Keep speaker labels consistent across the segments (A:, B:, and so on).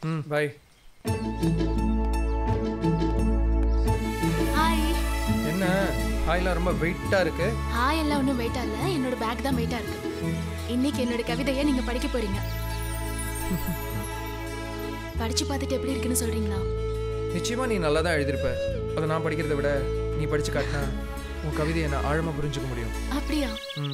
A: ம் by
B: hi
A: என்ன ஹாய்லாம் ரொம்ப வெயிட்டாக இருக்கு
B: ஹாய் எல்லாம் ஒன்றும் வெயிட்டா இல்லை என்னோட பேக் தான் வெயிட்டா இருக்கு இன்னைக்கு என்னோட கவிதையை நீங்க படிக்க போறீங்க படிச்சு பார்த்துட்டு எப்படி இருக்குன்னு சொல்றீங்களா
A: நிச்சயமாக நீ நல்லா தான் எழுதியிருப்ப அதை நான் படிக்கிறதை விட நீ படித்து காட்டினா உன் கவிதையை நான் ஆழமாக புரிஞ்சுக்க முடியும்
B: அப்படியா
A: ம்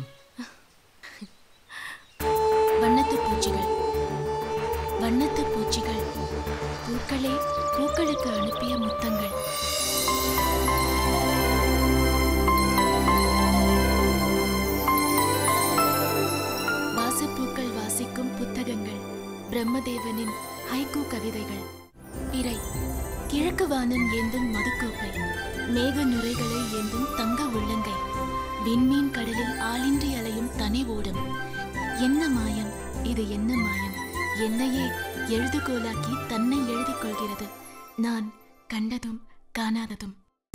B: வண்ணத்து பூச்சிகள் வண்ணத்து பூச்சிகள் பூக்களே பூக்களுக்கு அனுப்பிய முத்தங்கள் வாசப்பூக்கள் வாசிக்கும் புத்தகங்கள் பிரம்மதேவனின் ஹைக்கூ கவிதைகள் பிறை கிழக்கு வானம் ஏந்தும் மதுக்கோப்பை மேக நுரைகளை ஏந்தும் தங்க உள்ளங்கை விண்மீன் கடலில் ஆளின்றி அலையும் தனி ஓடம் என்ன மாயம் இது என்ன மாயம் என்னையே எழுதுகோலாக்கி தன்னை எழுதிக் கொள்கிறது நான் கண்டதும் காணாததும்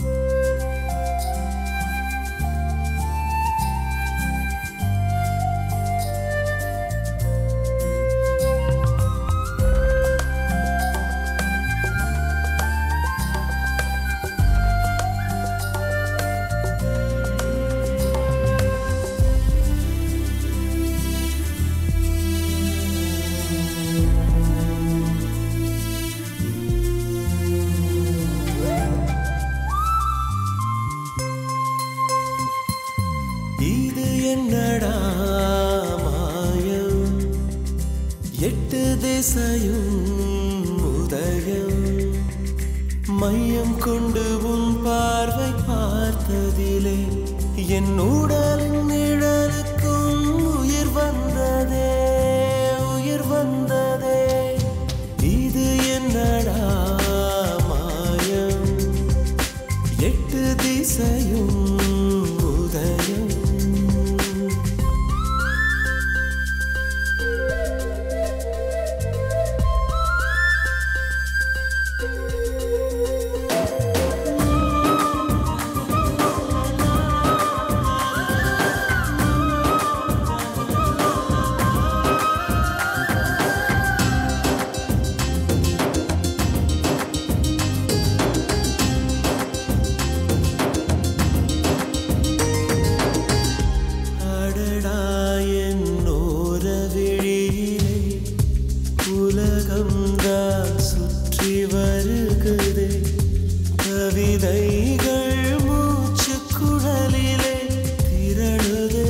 C: இது என்னடா மாயம் எட்டு திசையும் உதயம் மையம் கொண்டு உன் பார்வை பார்த்ததிலே என் உடலின் நிழலுக்கும் உயிர் வந்ததே உயிர் வந்ததே இது என்னடா மாயம் எட்டு திசையும் உதயம் அடடா என்னோர விழியிலே உலகம்தான் சுற்றி வருகுதே கவிதைகள் மூச்சு குழலிலே திரளுதே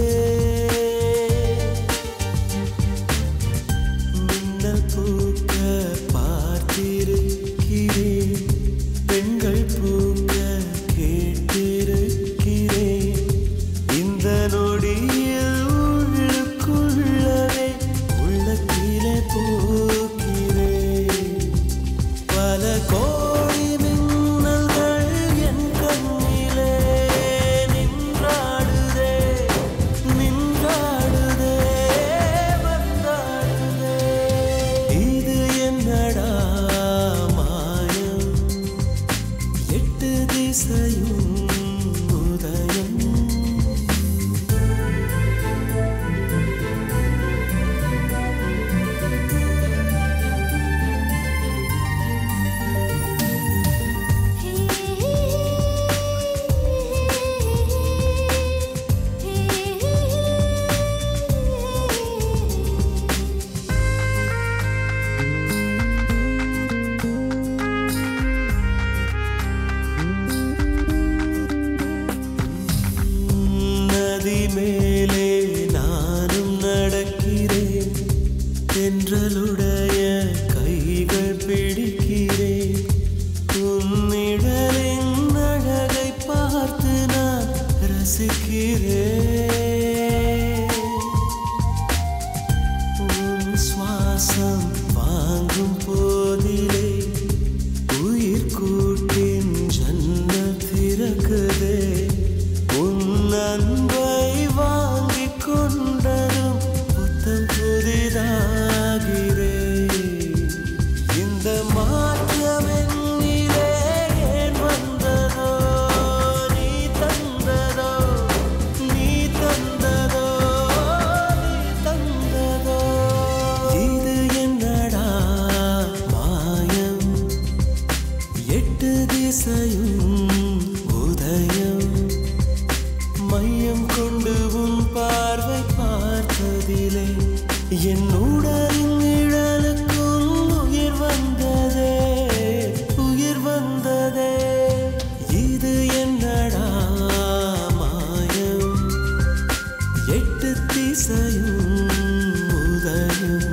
C: மின்னல் பூக்க பார்த்திருக்கிறேன் பெண்கள் பூக்க கேட்டிருக்கிறேன் இந்த நொடியில் உள்ளுக்குள்ளவே உள்ளத்திலே பூக்கிறேன் பல கோடி மின்னல்கள் என் கண்ணிலே நின்றாடுதே நின்றாடுதே வந்தாடுதே இது என்னடா மாயம் எட்டு திசையும் உதயம் நதி மேலே நானும் நடக்கிறேன் தென்றலுடைய கைகள் பிடிக்கிறேன் உன்னிடலின் அழகை பார்த்து நான் ரசிக்கிறேன் உன் சுவாசம் வாங்கும் போதிலே உயிர் கூட்டின் ஜன்னல் திறக்குதே உன் அன்பை வாங்கிக் கொண்டதும் புத்தம் புதிதாகிறே இந்த மாற்றம் என்னிலே ஏன் வந்ததோ நீ தந்ததோ நீ தந்ததோ நீ தந்ததோ இது என்னடா திசையும் உதயம் மையம் கொண்டு உன் பார்வை பார்த்ததிலே என் உடலின் நிழலுக்குள் உயிர் வந்ததே உயிர் வந்ததே இது என்னடா மாயம் எட்டு திசையும் உதயம்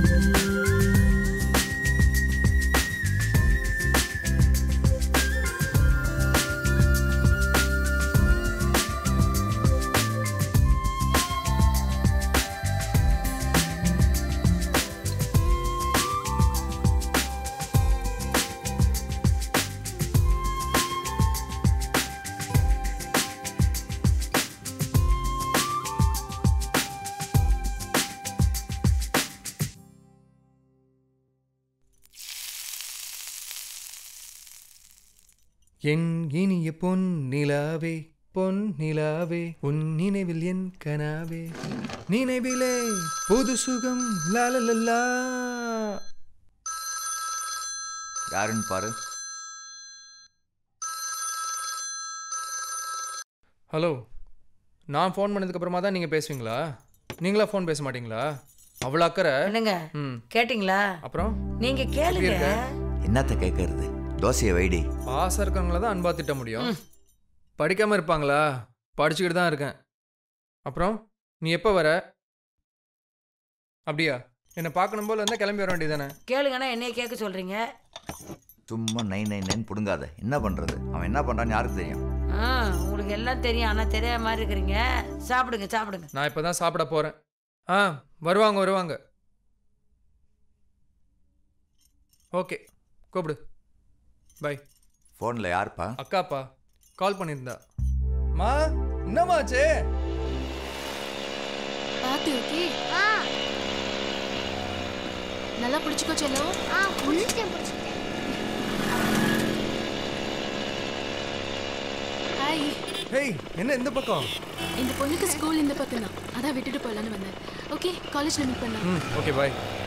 A: என் இனிய பொன் நிலாவே பொன் நிலாவே உன் நினைவில் என் கனாவே நினைவிலே புது சுகம் லாலலல்லா
D: யாருன்னு பாரு
A: ஹலோ நான் ஃபோன் பண்ணதுக்கு அப்புறமா தான் நீங்கள் பேசுவீங்களா நீங்களா ஃபோன் பேச மாட்டீங்களா அவ்வளோ அக்கறை
E: என்னங்க
A: ம்
E: கேட்டிங்களா
A: அப்புறம்
E: நீங்க கேளுங்க
A: இருக்க?
D: என்னத்த கேட்கறது தோசையை வைடி
A: பாசம் இருக்கவங்கள தான் அன்பா திட்ட முடியும் படிக்காமல் இருப்பாங்களா படிச்சுக்கிட்டு தான் இருக்கேன் அப்புறம் நீ எப்போ வர அப்படியா என்னை பார்க்கணும் போல இருந்தால் கிளம்பி வர வேண்டியதானே
E: கேளுங்கன்னா என்னைய கேட்க சொல்றீங்க
D: சும்மா நைன் நைன் நைன் பிடுங்காத என்ன பண்றது அவன் என்ன பண்றான்னு யாருக்கு தெரியும்
E: ஆ, உங்களுக்கு எல்லாம் தெரியும் ஆனா தெரியாத மாதிரி இருக்கிறீங்க சாப்பிடுங்க சாப்பிடுங்க
A: நான் இப்போ தான் சாப்பிட போகிறேன் ஆ வருவாங்க வருவாங்க ஓகே கூப்பிடு பை
D: ஃபோனில் யாருப்பா
A: அக்காப்பா கால் பண்ணியிருந்தா மா என்னமாச்சே
B: பார்த்து ஓகே நல்லா பிடிச்சிக்கோ செல்லம்
F: ஆ புடிச்சிட்டேன் புடிச்சிட்டேன்
B: ஹாய்
A: ஹேய் என்ன இந்த பக்கம்
B: இந்த பொண்ணுக்கு ஸ்கூல் இந்த பக்கம் தான் அதான் விட்டுட்டு போகலான்னு வந்தேன் ஓகே காலேஜ்ல மீட் பண்ணலாம்
A: ம் ஓகே பாய்